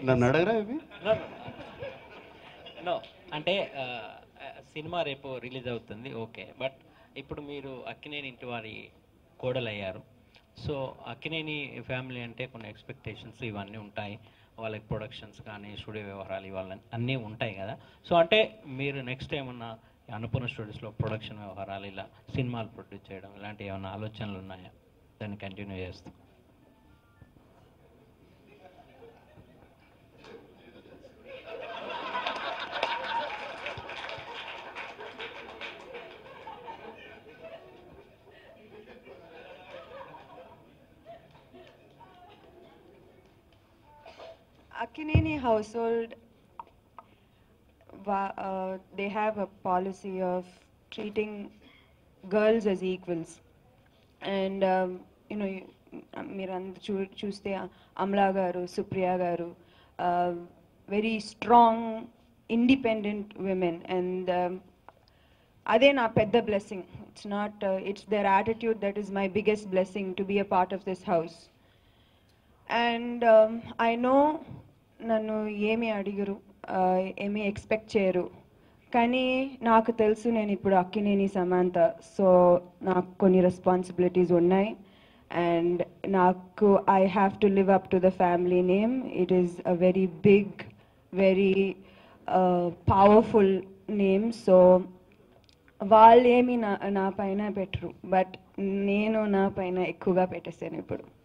నన్ను అడగరా ఇవి నో అంటే ఆ, ఆ, సినిమా రేపు రిలీజ్ అవుతుంది ఓకే బట్ ఇప్పుడు మీరు అక్కినేని ఇంటి వారి కోడలయ్యారు సో అక్కినేని ఫ్యామిలీ అంటే కొన్ని ఎక్స్పెక్టేషన్స్ ఇవన్నీ ఉంటాయి వాళ్ళకి ప్రొడక్షన్స్ కానీ స్టూడియో వ్యవహారాలు ఇవాళ అన్నీ ఉంటాయి కదా సో అంటే మీరు నెక్స్ట్ ఏమన్నా ఈ అన్నపూర్ణ స్టూడియోస్లో ప్రొడక్షన్ వ్యవహారాలు ఇలా సినిమాలు ప్రొడ్యూస్ చేయడం ఇలాంటి ఏమైనా ఆలోచనలు ఉన్నాయా దాన్ని కంటిన్యూ చేస్తూ Akineni household, wa- uh, they have a policy of treating girls as equals. And, um, you know, you- మీరు అందరు చూ చూస్తే అమలా గారు సుప్రియ గారు very strong independent women and అదే నా పెద్ద blessing it's not it's their attitude that is my biggest blessing to be a part of this house and I know నన్ను ఏమి అడిగరు uh, ఏమి ఎక్స్పెక్ట్ చేయరు కానీ నాకు తెలుసు నేను ఇప్పుడు అక్కినేని సమాంత సో నాకు కొన్ని రెస్పాన్సిబిలిటీస్ ఉన్నాయి అండ్ నాకు I have to live up to the family name it is a very big very powerful name so వాళ్ళు ఏమి నా నా పైన పెట్టరు బట్ నేను నా పైన ఎక్కువగా పెట్టేసాను ఇప్పుడు